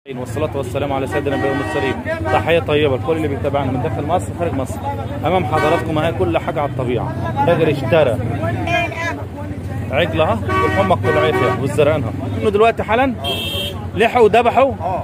والصلاة والسلام على سيدنا النبي والمرسلين تحية طيبة لكل اللي بيتابعنا من داخل مصر خارج مصر أمام حضراتكم اهي كل حاجة على الطبيعة تاجر اشترى عجلة ها والحمى القلعية فيها والزرقانها انه دلوقتي حالا لحقوا وذبحوا اه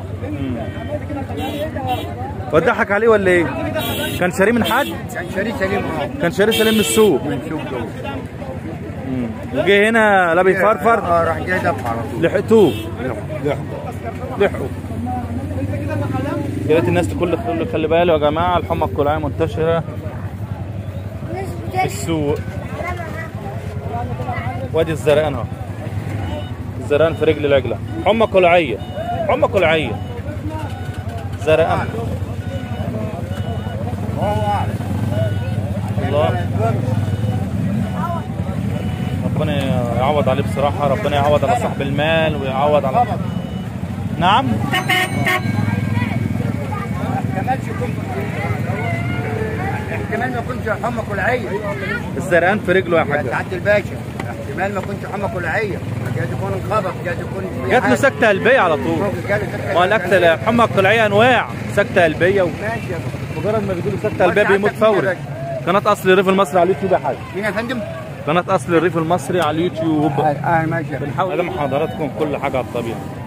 وضحك عليه ولا ايه؟ كان شاريه من حد؟ كان شريك سليم اه كان شاريه سليم من السوق من سوق دول وجه هنا لا بيفرفر اه راح جاي دفع على طول لحقتوه لحظة. لحقوا يا ريت الناس كل كل خلي بالوا يا جماعه الحمى القلعيه منتشره في السوق وادي الزرقان اهو الزرقان في رجل العجله حمى قلعيه حمى قلعيه زرقان الله اعلم الله ربنا يعوض عليه بصراحه ربنا يعوض على صاحب المال ويعوض على نعم احتمال يكون احتمال ما يكونش حمى كلعيه الزرقان في رجله يا يا حاج سعاده الباشا احتمال ما يكونش حمى كلعيه جايز يكون انقبض جايز يكون في جات له حاجة. سكته قلبيه على طول ممكن جاله سكتة ما الاكل الحمى القلعيه انواع سكته قلبيه و... ماشي يا باشا. مجرد ما بيجيله سكته قلبيه بيموت فوري قناه اصل الريف المصري على اليوتيوب يا حاج مين يا فندم؟ قناه اصل الريف المصري على اليوتيوب اه آه، ماشي يا فندم. بنحاول نقدم حضراتكم كل حاجه على الطبيعه